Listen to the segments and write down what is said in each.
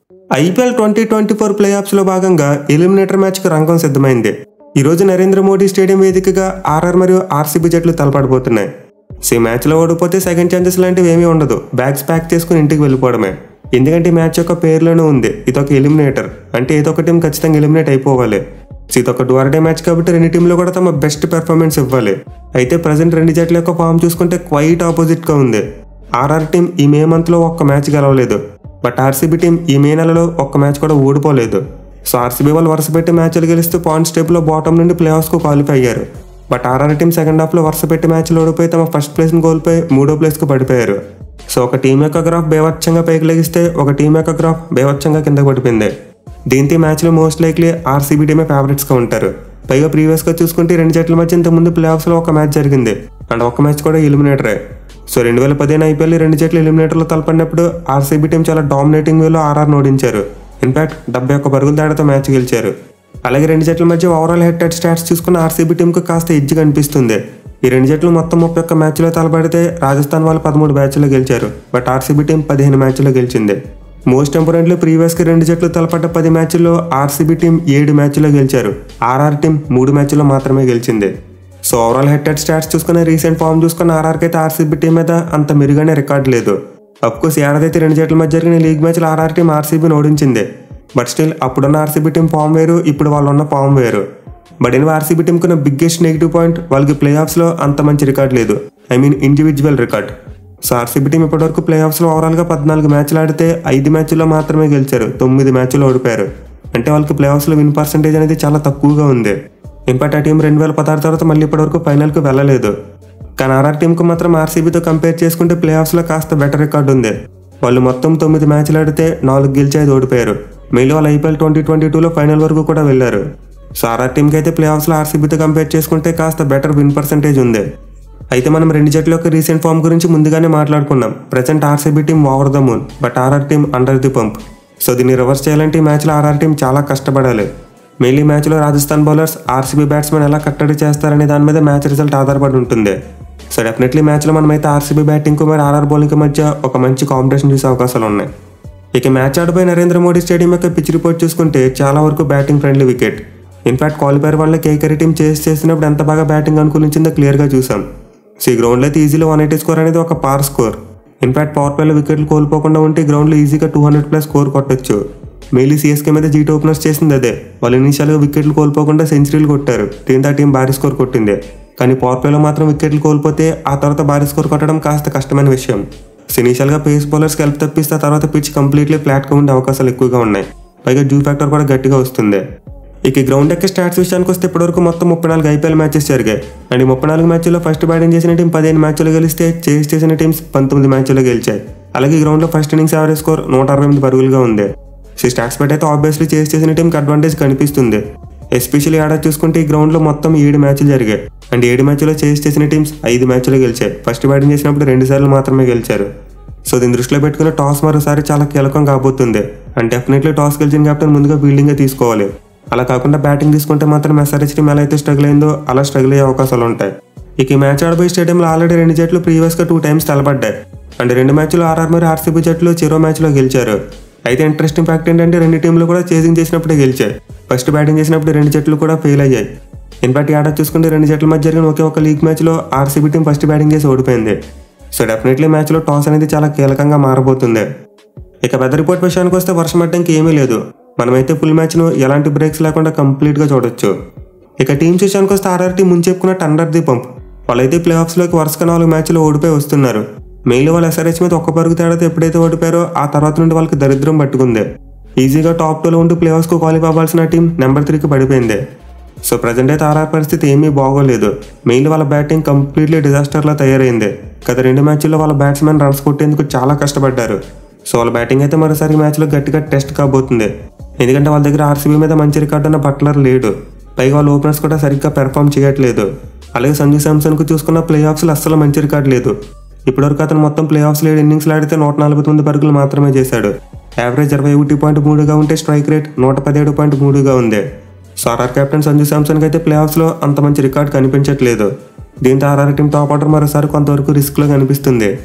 IPL twenty twenty four play ఆఫ్స్లో భాగంగా eliminator మ్యాచ్కు రంగం సిద్ధమైంది ఈరోజు నరేంద్ర మోడీ స్టేడియం వేదికగా ఆర్ఆర్ మరియు ఆర్సీబీ జట్లు తలపడబోతున్నాయి సో ఈ మ్యాచ్లో ఓడిపోతే సెకండ్ ఛాన్సెస్ లాంటివి ఏమీ ఉండదు బ్యాగ్స్ ప్యాక్ చేసుకుని ఇంటికి వెళ్ళిపోవడమే ఎందుకంటే ఈ మ్యాచ్ యొక్క పేరులోనే ఉంది ఇదొక ఎలిమినేటర్ అంటే ఏదో ఒక టీం ఖచ్చితంగా ఎలిమినేట్ అయిపోవాలి సో ఇదొక డోర్ డే మ్యాచ్ కాబట్టి రెండు టీంలు కూడా తమ బెస్ట్ పెర్ఫార్మెన్స్ ఇవ్వాలి అయితే ప్రజెంట్ రెండు జట్ల యొక్క ఫామ్ చూసుకుంటే క్వైట్ ఆపోజిట్గా ఉంది ఆర్ఆర్ టీం ఈ మే మంత్లో ఒక్క మ్యాచ్ గెలవలేదు బట్ ఆర్సీబీ టీం ఈ మే నెలలో ఒక్క మ్యాచ్ కూడా ఓడిపోలేదు సో ఆర్సీబీ వాళ్ళు వరుస పెట్టి మ్యాచ్లు గెలిస్తూ పాయింట్స్ టేబుల్లో బాటమ్ నుండి ప్లే ఆఫ్స్కు క్వాలిఫై అయ్యారు బట్ ఆర్ఆర్ టీం సెకండ్ హాఫ్లో వరుస పెట్టి మ్యాచ్లు ఓడిపోయి తమ ఫస్ట్ ప్లేస్ని కోల్పోయి మూడో ప్లేస్కు పడిపోయారు సో ఒక టీం యొక్క గ్రాఫ్ బేవచ్చంగా పైకి లెగిస్తే ఒక టీం యొక్క గ్రాఫ్ బేవచ్చంగా కిందకు పడిపోయింది దీంతో ఈ మ్యాచ్లో మోస్ట్ లైక్లీ ఆర్సీబీ టీమే ఫేవరెట్స్గా ఉంటారు పైగా ప్రీవియస్గా చూసుకుంటే రెండు జట్ల మధ్య ఇంతకుముందు ప్లే ఆఫ్స్లో ఒక మ్యాచ్ జరిగింది అండ్ ఒక మ్యాచ్ కూడా ఎలిమినేటరే సో రెండు వేల పదిహేను ఐపీఎల్ రెండు జట్లు ఎలిమినేటర్లో తలపడినప్పుడు ఆర్సీబీ టీం చాలా డామినేటింగ్ వేలో ఆర్ఆర్ ఓడించారు ఇన్ఫాక్ట్ డెబ్బై ఒక్క పరుగుల తేడాతో మ్యాచ్ గెలిచారు అలాగే రెండు జట్ల మధ్య ఓవరాల్ హెడ్ హెడ్ స్టాట్స్ చూసుకున్న ఆర్సీబీ టీంకు కాస్త ఎడ్జ్ కనిపిస్తుంది ఈ రెండు జట్లు మొత్తం ముప్పై ఒక్క మ్యాచ్లో తలపడితే రాజస్థాన్ వాళ్ళు పదమూడు మ్యాచ్లో గెలిచారు బట్ ఆర్సీబీ టీం పదిహేను మ్యాచ్లో గెలిచింది మోస్ట్ ఇంపార్టెంట్లీ ప్రీవియస్కి రెండు జట్లు తలపడ్డ పది మ్యాచ్ల్లో ఆర్సీబీ టీం ఏడు మ్యాచ్లో గెలిచారు ఆర్ఆర్ టీం మూడు మ్యాచ్లో మాత్రమే గెలిచింది so overall head head stats చూసుకున్న రీసెంట్ ఫామ్ చూసుకున్న ఆర్ఆర్కి అయితే ఆర్సీబీ టీం మీద అంత మెరుగైన రికార్డ్ లేదు అఫ్కోర్స్ ఏడాదైతే రెండు జట్ల మధ్య జరిగిన లీగ్ మ్యాచ్లో ఆర్ఆర్ టీం ఆర్సీబీని ఓడించింది బట్ స్టిల్ అప్పుడున్న ఆర్సీబీ టీం ఫామ్ వేరు ఇప్పుడు వాళ్ళు ఉన్న ఫామ్ వేరు బట్ ఎనివే ఆర్సీబీ టీంకి ఉన్న బిగ్గెస్ట్ నెగిటివ్ పాయింట్ వాళ్ళకి ప్లే ఆఫ్స్లో అంత మంచి రికార్డ్ లేదు I mean individual record so RCB team ఇప్పటివరకు ప్లే ఆఫ్స్లో ఓవరాల్గా పద్నాలుగు మ్యాచ్లు ఆడితే ఐదు మ్యాచ్ల్లో మాత్రమే గెలిచారు తొమ్మిది మ్యాచ్లు ఓడిపోయారు అంటే వాళ్ళకి ప్లే ఆఫ్స్లో విన్ పర్సంటేజ్ అనేది చాలా తక్కువగా ఉంది ఇన్ఫాక్ట్ ఆ టీం రెండు వేల పదహారు తర్వాత మళ్ళీ ఇప్పటివరకు ఫైనల్కి వెళ్ళలేదు కానీ ఆర్ఆర్ టీంకు మాత్రం ఆర్సీబీతో కంపేర్ చేసుకుంటే ప్లే ఆఫ్స్లో కాస్త బెటర్ రికార్డు ఉంది వాళ్ళు మొత్తం తొమ్మిది మ్యాచ్లు ఆడితే నాలుగు గెలిచి ఐదు ఓడిపోయారు మిగిలిన వాళ్ళు ఐపీఎల్ ట్వంటీ ట్వంటీ టూలో ఫైనల్ వరకు కూడా వెళ్ళారు సో ఆర్ఆర్ టీంకి అయితే ప్లే ఆఫ్స్లో ఆర్సీబీతో కంపేర్ చేసుకుంటే కాస్త బెటర్ విన్ పర్సంటేజ్ ఉంది అయితే మనం రెండు జట్ల యొక్క రీసెంట్ ఫామ్ గురించి ముందుగానే మాట్లాడుకున్నాం present RCB team over the moon but RR team under the pump so దీన్ని రివర్స్ చేయాలంటే ఈ మ్యాచ్లో ఆర్ఆర్ టీం చాలా కష్టపడాలి మెయిన్లీ మ్యాచ్లో రాజస్థాన్ బౌలర్స్ ఆర్సీబీ బ్యాట్స్మెన్ ఎలా కట్టడి చేస్తారనే దాని మీద మ్యాచ్ రిజల్ట్ ఆధారపడి ఉంటుంది సో డెఫినెట్లీ మ్యాచ్లో మనమైతే ఆర్సీబీ బ్యాటింగ్ మరి ఆర్ఆర్ బౌలింగ్ మధ్య ఒక మంచి కాంపిటీషన్ చూసే అవకాశాలు ఉన్నాయి ఇక మ్యాచ్ ఆడిపోయి నరేంద్ర మోడీ స్టేడియం యొక్క పిచ్ రిపోర్ట్ చూసుకుంటే చాలా వరకు batting friendly wicket in fact qualifier వల్ల కేకరి టీం చేసి చేసినప్పుడు ఎంత బాగా బ్యాటింగ్ అనుకూలించిందో క్లియర్గా చూసాం సో ఈ గ్రౌండ్లో అయితే ఈజీలో వన్ ఎయిటీ స్కోర్ అనేది ఒక పార్ స్కోర్ ఇన్ఫాక్ట్ పవర్ ప్లేలో వికెట్లు కోల్పోకుండా ఉంటే ఈ గ్రౌండ్లో ఈజీగా టూ హండ్రెడ్ ప్లస్ స్కోర్ కొట్టొచ్చు మెయిలీ సిఎస్కే మీద జీటీ ఓపెనర్స్ చేసింది అదే వాళ్ళు ఇనిషియల్గా వికెట్లు కోల్పోకుండా సెంచరీలు కొట్టారు దీంతో ఆ టీం భారీ స్కోర్ కొట్టింది కానీ పవర్ ప్లేలో మాత్రం వికెట్లు కోల్పోతే ఆ తర్వాత భారీ స్కోర్ కొట్టడం కాస్త కష్టమైన విషయం సో ఇనిషియల్గా పేస్ బౌలర్స్కి హెల్ప్ తప్పిస్తే ఆ తర్వాత పిచ్ కంప్లీట్లీ ఫ్లాట్గా ఉండే అవకాశాలు ఎక్కువగా ఉన్నాయి పైగా జూ ఫ్యాక్టర్ కూడా గట్టిగా వస్తుంది ఇక ఈ గ్రౌండ్ యొక్క స్టాట్స్ విషయానికి వస్తే ఇప్పటివరకు మొత్తం ముప్పై నాలుగు ఐపీఎల్ మ్యాచెస్ జరిగాయి అండ్ ఈ ముప్పై నాలుగు మ్యాచ్ల్లో ఫస్ట్ బ్యాటింగ్ చేసిన టీం పదిహేను మ్యాచ్లు గెలిస్తే చేస్ చేసిన టీమ్స్ పంతొమ్మిది మ్యాచ్లు గెలిచాయి అలాగే ఈ గ్రౌండ్లో ఫస్ట్ ఇన్నింగ్స్ యావరేజ్ స్కోర్ నూట అరవై ఎనిమిది పరుగులుగా ఉంది సో స్టాట్స్ బట్టి అయితే ఆబ్వియస్లీ చేస్ చేసిన టీంకి అడ్వాంటేజ్ కనిపిస్తుంది ఎస్పెషల్లీ ఏడాది చూసుకుంటే ఈ గ్రౌండ్లో మొత్తం ఏడు మ్యాచ్లు జరిగాయి అండ్ ఏడు మ్యాచ్లో చేస్ చేసిన టీమ్స్ ఐదు మ్యాచ్లు గెలిచాయి ఫస్ట్ బ్యాటింగ్ చేసినప్పుడు రెండు సార్లు మాత్రమే గెలిచారు సో దీని దృష్టిలో పెట్టుకుని టాస్ మరోసారి చాలా కీలకం కాబోతుంది అండ్ డెఫినెట్లీ టాస్ గెలిచిన కెప్టెన్ ముందుగా ఫీల్డింగే తీసుకోవాలి అలా కాకుండా బ్యాటింగ్ తీసుకుంటే మాత్రం ఎస్ఆర్హెచ్ టీం ఎలా అయితే స్ట్రగుల్ అయిందో అలా స్ట్రగుల్ అయ్యే అవకాశాలు ఉంటాయి ఇక ఈ మ్యాచ్ ఆడబోయే స్టేడియంలో ఆల్రెడీ రెండు జట్లు ప్రీవియస్గా టూ టైమ్స్ తలపడ్డాయి అండ్ రెండు మ్యాచ్లు ఆర్ఆర్ మరియు ఆర్సీబీ జట్లు చెరో మ్యాచ్లో గెలిచారు అయితే ఇంట్రెస్టింగ్ ఫ్యాక్ట్ ఏంటంటే రెండు టీంలు కూడా చేసింగ్ చేసినప్పుడే గెలిచాయి ఫస్ట్ బ్యాటింగ్ చేసినప్పుడు రెండు జట్లు కూడా ఫెయిల్ అయ్యాయి ఇన్ఫాక్ట్ ఆడ చూసుకుంటే రెండు జట్ల మధ్య జరిగిన ఒకే ఒక లీగ్ మ్యాచ్లో ఆర్సీబీ టీం ఫస్ట్ బ్యాటింగ్ చేసి ఓడిపోయింది సో డెఫినెట్లీ మ్యాచ్లో టాస్ అనేది చాలా కీలకంగా మారబోతుంది ఇక వెదర్ రిపోర్ట్ విషయానికి వస్తే వర్షం పడడానికి ఏమీ లేదు మనమైతే ఫుల్ మ్యాచ్ను ఎలాంటి బ్రేక్స్ లేకుండా కంప్లీట్గా చూడొచ్చు ఇక టీమ్స్ విషయానికి వస్తే ఆర్ఆర్ టీం ముందు చెప్పుకున్నట్టు అండర్ ది పంప్ వాళ్ళైతే ప్లే ఆఫ్స్లోకి వరుసగా నాలుగు మ్యాచ్లు ఓడిపోయి వస్తున్నారు మెయిన్లీ వాళ్ళు ఎస్ఆర్హెచ్ మీద ఒక్క పరుగు తేడాతో ఎప్పుడైతే ఓడిపోయారో ఆ తర్వాత నుండి వాళ్ళకి దరిద్రం పట్టుకుంది ఈజీగా టాప్ టూలో ఉంటూ ప్లే ఆఫ్స్కు క్వాలిఫై అవ్వాల్సిన టీం నెంబర్ త్రీకి పడిపోయింది సో ప్రజెంట్ అయితే ఆర్ఆర్ పరిస్థితి ఏమీ బాగోలేదు మెయిన్లీ వాళ్ళ బ్యాటింగ్ కంప్లీట్లీ డిజాస్టర్లా తయారైంది గత రెండు మ్యాచ్ల్లో వాళ్ళ బ్యాట్స్మెన్ రన్స్ కొట్టేందుకు చాలా కష్టపడ్డారు సో వాళ్ళ బ్యాటింగ్ అయితే మరోసారి మ్యాచ్లో గట్టిగా టెస్ట్ కాబోతుంది ఎందుకంటే వాళ్ళ దగ్గర ఆర్సీబీ మీద మంచి రికార్డు ఉన్న బట్లర్ లేడు పైగా వాళ్ళ ఓపెనర్స్ కూడా సరిగ్గా పెర్ఫామ్ చేయట్లేదు అలాగే సంజు శాంసన్కు చూసుకున్న ప్లే ఆఫ్స్లో అస్సలు మంచి రికార్డు లేదు ఇప్పటివరకు అతను మొత్తం ప్లే ఆఫ్స్ లేడు ఇన్నింగ్స్లో ఆడితే నూట నలభై తొమ్మిది పరుగులు మాత్రమే చేశాడు యావరేజ్ ఇరవై ఒకటి పాయింట్ మూడుగా ఉంటే స్ట్రైక్ రేట్ నూట పదిహేడు పాయింట్ మూడుగా ఉంది సో ఆర్ఆర్ కెప్టెన్ సంజు శాంసన్కి అయితే ప్లే ఆఫ్స్లో అంత మంచి రికార్డ్ కనిపించట్లేదు దీంతో ఆర్ఆర్ టీం టాప్ ఆర్డర్ మరోసారి కొంతవరకు రిస్క్లో కనిపిస్తుంది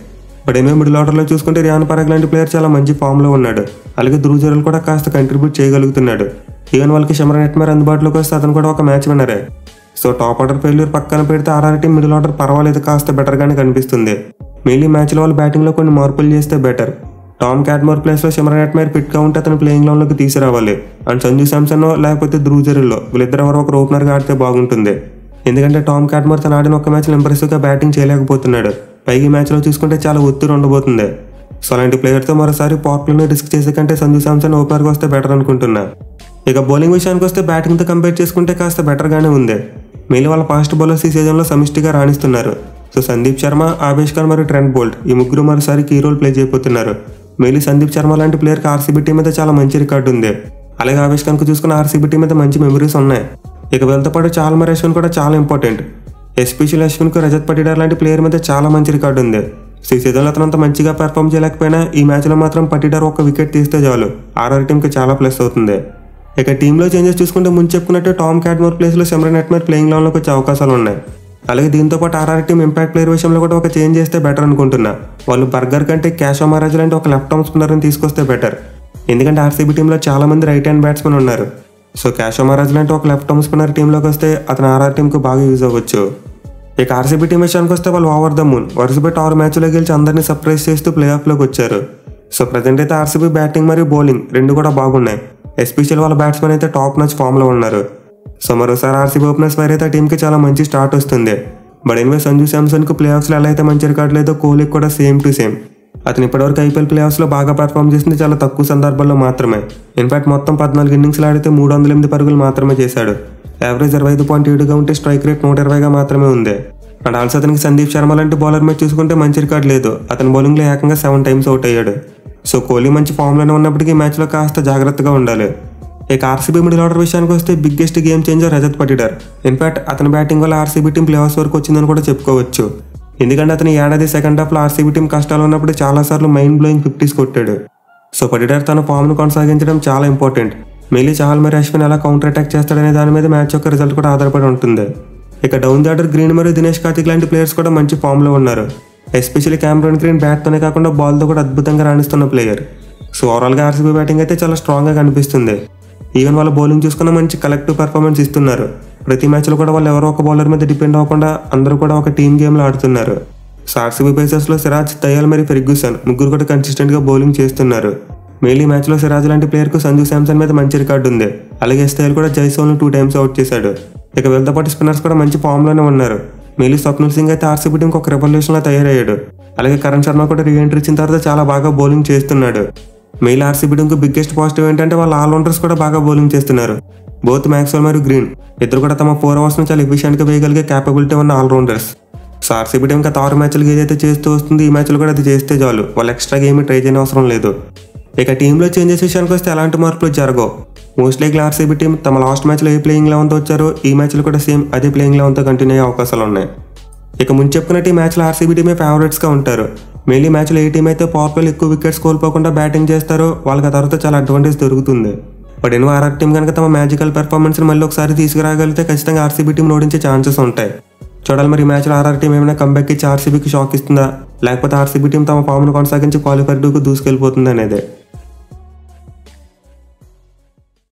బట్ ఎనిమిది మిడిల్ ఆర్డర్లో చూసుకుంటే రియాన్ పరాగ్ లాంటి ప్లేయర్ చాలా మంచి ఫామ్లో ఉన్నాడు అలాగే ధ్రువ్ జరల్ కూడా కాస్త కంట్రిబ్యూట్ చేయగలుగుతున్నాడు ఈవెన్ వాళ్ళకి షమర నెట్మేర్ అందుబాటులోకి వస్తే అతను కూడా ఒక మ్యాచ్ విన్నరే సో టాప్ ఆర్డర్ ఫెయిల్యూర్ పక్కన పెడితే ఆర్ఆర్ టీం మిడిల్ ఆర్డర్ పర్వాలేదు కాస్త బెటర్గానే కనిపిస్తుంది మెయిన్లీ మ్యాచ్లో వాళ్ళు బ్యాటింగ్లో కొన్ని మార్పులు చేస్తే బెటర్ టామ్ క్యాట్మోర్ ప్లేస్లో షమర నెట్మేర్ ఫిట్గా ఉంటే అతను ప్లేయింగ్ లోకి తీసుకురావాలి అండ్ సంజు శాంసన్ లేకపోతే ధ్రువ్ జరల్లో వీళ్ళిద్దరు ఎవరో ఒకరు ఓపెనర్గా ఆడితే బాగుంటుంది ఎందుకంటే టామ్ క్యాట్మోర్ తను ఆడిన ఒక మ్యాచ్లో ఇంప్రెసివ్గా బ్యాటింగ్ చేయలేకపోతున్నాడు పైకి మ్యాచ్లో చూసుకుంటే చాలా ఒత్తిడి ఉండబోతుంది సో అలాంటి ప్లేయర్తో మరోసారి పాపులర్ని రిస్క్ చేసే కంటే సంజు శాంసన్ ఓపెనర్గా వస్తే బెటర్ అనుకుంటున్నా ఇక బౌలింగ్ విషయానికి వస్తే బ్యాటింగ్తో కంపేర్ చేసుకుంటే కాస్త బెటర్గానే ఉంది మిగిలిన వాళ్ళ ఫాస్ట్ బౌలర్స్ ఈ సీజన్లో సమిష్టిగా రాణిస్తున్నారు సో సందీప్ శర్మ ఆవేష్ ఖాన్ మరియు ట్రెంట్ బోల్ట్ ఈ ముగ్గురు మరోసారి కీ రోల్ ప్లే చేయబోతున్నారు మిగిలి సందీప్ శర్మ లాంటి ప్లేయర్కి ఆర్సీబీ టీం మీద చాలా మంచి రికార్డు ఉంది అలాగే ఆవేష్ ఖాన్కు చూసుకున్న ఆర్సీబీ టీం మీద మంచి మెమరీస్ ఉన్నాయి ఇక వీళ్ళతో పాటు చాలా మరి అశ్విన్ కూడా చాలా ఇంపార్టెంట్ ఎస్పెషల్ అశ్విన్కు రజత్ పటిడార్ లాంటి ప్లేయర్ మీద చాలా మంచి రికార్డు ఉంది సో ఈ సీజన్లో అతను అంత మంచిగా పెర్ఫామ్ చేయలేకపోయినా ఈ మ్యాచ్లో మాత్రం పటిడార్ ఒక వికెట్ తీస్తే చాలు ఆర్ఆర్ టీంకి చాలా ప్లస్ అవుతుంది ఇక టీంలో చేంజెస్ చూసుకుంటే ముందు చెప్పుకున్నట్టు టామ్ క్యాట్మోర్ ప్లేస్లో సెమరన్ నెట్మర్ ప్లేయింగ్ లోన్లోకి వచ్చే అవకాశాలు ఉన్నాయి అలాగే దీంతో పాటు ఆర్ఆర్ టీం ఇంపాక్ట్ ప్లేయర్ విషయంలో కూడా ఒక చేంజ్ చేస్తే బెటర్ అనుకుంటున్నా వాళ్ళు బర్గర్ కంటే క్యాష్ మహారాజ్ లాంటి ఒక లెఫ్ట్ ఆర్మ్ స్పిన్నర్ని తీసుకొస్తే బెటర్ ఎందుకంటే ఆర్సీబీ టీంలో చాలా మంది రైట్ హ్యాండ్ బ్యాట్స్మెన్ ఉన్నారు సో క్యాష్ మహారాజ్ లాంటి ఒక లెఫ్ట్ ఆర్మ్ స్పిన్నర్ టీంలోకి వస్తే అతను ఆర్ఆర్ టీంకు బాగా యూజ్ అవ్వచ్చు ఇక ఆర్సీబీ టీం విషయానికి వస్తే వాళ్ళు ఓవర్ ద మూన్ వరుస పెట్టి ఆరు మ్యాచ్లో గెలిచి అందరినీ సర్ప్రైజ్ చేస్తూ ప్లే ఆఫ్లోకి వచ్చారు సో ప్రజెంట్ అయితే ఆర్సీబీ బ్యాటింగ్ మరియు బౌలింగ్ రెండు కూడా బాగున్నాయి ఎస్పెషల్ వాళ్ళ బ్యాట్స్మెన్ అయితే టాప్ నచ్ ఫామ్లో ఉన్నారు సో మరోసారి ఆర్సీబీ ఓపెనర్స్ వైర్ అయితే ఆ టీంకి చాలా మంచి స్టార్ట్ వస్తుంది బట్ ఎనివే సంజు శాంసన్కు ప్లే ఆఫ్స్లో ఎలా అయితే మంచి రికార్డు లేదో కోహ్లీకి కూడా సేమ్ టు సేమ్ అతను ఇప్పటివరకు ఐపీఎల్ ప్లే ఆఫ్స్లో బాగా పర్ఫామ్ చేసింది చాలా తక్కువ సందర్భాల్లో మాత్రమే ఇన్ఫాక్ట్ మొత్తం పద్నాలుగు ఇన్నింగ్స్లు ఆడితే మూడు వందల ఎనిమిది పరుగులు మాత్రమే చేశాడు యావరేజ్ ఇరవై ఐదు పాయింట్ ఏడుగా ఉంటే స్ట్రైక్ రేట్ నూట ఇరవైగా మాత్రమే ఉంది అండ్ ఆల్సో అతనికి సందీప్ శర్మ లాంటి బౌలర్ మీద చూసుకుంటే మంచి రికార్డ్ లేదు అతని బౌలింగ్లో ఏకంగా సెవెన్ టైమ్స్ అవుట్ అయ్యాడు సో కోహ్లీ మంచి ఫామ్లోనే ఉన్నప్పటికీ మ్యాచ్లో కాస్త జాగ్రత్తగా ఉండాలి ఇక ఆర్సీబీ మిడిల్ ఆర్డర్ విషయానికి వస్తే biggest game changer Rajat Patidar in fact అతని బ్యాటింగ్ వల్ల ఆర్సీబీ టీం ప్లే ఆఫ్స్ వరకు వచ్చిందని కూడా చెప్పుకోవచ్చు ఎందుకంటే అతని ఏడాది సెకండ్ హాఫ్లో ఆర్సీబీ టీం కష్టాలు ఉన్నప్పుడు చాలాసార్లు మైండ్ బ్లోయింగ్ ఫిఫ్టీస్ కొట్టాడు సో పటిడార్ తన ఫామ్ను కొనసాగించడం చాలా ఇంపార్టెంట్ మెయిలీ చాహల్ మరి అశ్విన్ ఎలా కౌంటర్ అటాక్ చేస్తాడనే దాని మీద మ్యాచ్ యొక్క రిజల్ట్ కూడా ఆధారపడి ఉంటుంది ఇక డౌన్ ది ఆర్డర్ గ్రీన్ మరియు దినేష్ కార్తిక్ లాంటి ప్లేయర్స్ కూడా మంచి ఫామ్లో ఉన్నారు ఎస్పెషల్లీ క్యామ్రోన్ గ్రీన్ బ్యాట్తోనే కాకుండా బాల్తో కూడా అద్భుతంగా రాణిస్తున్న ప్లేయర్ సో ఓవరాల్గా ఆర్సీబీ బ్యాటింగ్ అయితే చాలా స్ట్రాంగ్గా కనిపిస్తుంది ఈవెన్ వాళ్ళ బౌలింగ్ చూసుకున్న మంచి కలెక్టివ్ పర్ఫార్మెన్స్ ఇస్తున్నారు ప్రతి మ్యాచ్లో కూడా వాళ్ళు ఎవరో ఒక బౌలర్ మీద డిపెండ్ అవ్వకుండా అందరూ కూడా ఒక టీమ్ గేమ్లో ఆడుతున్నారు సో ఆర్సీబీ పేసర్స్లో సిరాజ్ దయాల్ మరియు ఫెర్గ్యూసన్ ముగ్గురు కూడా కన్సిస్టెంట్గా బౌలింగ్ చేస్తున్నారు మెయిన్లీ మ్యాచ్లో సిరాజ్ లాంటి ప్లేయర్కు సంజు శాంసన్ మీద మంచి రికార్డు ఉంది అలాగే స్థాయిల్ కూడా జైసోల్ను టూ టైమ్స్ అవుట్ చేశాడు ఇక వీళ్ళతో పాటు స్పిన్నర్స్ కూడా మంచి ఫామ్లోనే ఉన్నారు మెయిన్లీ స్వప్నిల్ సింగ్ అయితే ఆర్సీబీ టీంకి ఒక రెవల్యూషన్లో తయారయ్యాడు అలాగే కరణ్ శర్మ కూడా రీఎంట్రీ ఇచ్చిన తర్వాత చాలా బాగా బౌలింగ్ చేస్తున్నాడు మెయిల్ ఆర్సీబీ టీంకు బిగ్గెస్ట్ పాజిటివ్ ఏంటంటే వాళ్ళ ఆల్రౌండర్స్ కూడా బాగా బౌలింగ్ చేస్తున్నారు బోత్ మ్యాక్స్వెల్ మరియు గ్రీన్ ఇద్దరు కూడా తమ ఫోర్ అవర్స్ను చాలా ఎఫిషియెంట్గా వేయగలిగే క్యాపబిలిటీ ఉన్న ఆల్రౌండర్స్ సో ఆర్సీబీ టీం గత ఆరు మ్యాచ్లు ఏదైతే చేస్తూ వస్తుంది ఈ మ్యాచ్లు కూడా అది చేస్తే చాలు వాళ్ళు ఎక్స్ట్రాగా ఏమీ ట్రై చేయని అవసరం లేదు ఇక టీంలో చేంజెస్ విషయానికి వస్తే ఎలాంటి మార్పులు జరగవు మోస్ట్లీ ఆర్సీబీ టీం తమ లాస్ట్ మ్యాచ్లో ఏ ప్లేయింగ్ లెవెన్తో వచ్చారో ఈ మ్యాచ్లో కూడా సేమ్ అదే ప్లేయింగ్ లెవెన్తో కంటిన్యూ అయ్యే అవకాశాలు ఉన్నాయి ఇక ముందు చెప్పుకున్నట్టు ఈ మ్యాచ్లో ఆర్సీబీ టీమే ఫేవరెట్స్గా ఉంటారు మెయిన్లీ మ్యాచ్లో ఏ టీం అయితే పవర్ ప్లేలు ఎక్కువ వికెట్స్ కోల్పోకుండా బ్యాటింగ్ చేస్తారో వాళ్ళకి ఆ తర్వాత చాలా అడ్వాంటేజ్ దొరుకుతుంది బట్ ఎన్నో ఆర్ఆర్ టీం కనుక తమ మ్యాజికల్ పెర్ఫార్మెన్స్ని మళ్ళీ ఒకసారి తీసుకురాగలిగితే ఖచ్చితంగా ఆర్సీబీ టీం ఓడించే ఛాన్సెస్ ఉంటాయి చూడాలి మరి ఈ మ్యాచ్లో ఆర్ఆర్ టీం ఏమైనా కంబ్యాక్ ఇచ్చి ఆర్సీబీకి షాక్ ఇస్తుందా లేకపోతే ఆర్సీబీ టీం తమ ఫామ్ను కొనసాగించి క్వాలిఫైర్ టూకు దూసుకెళ్ళిపోతుంది అనేది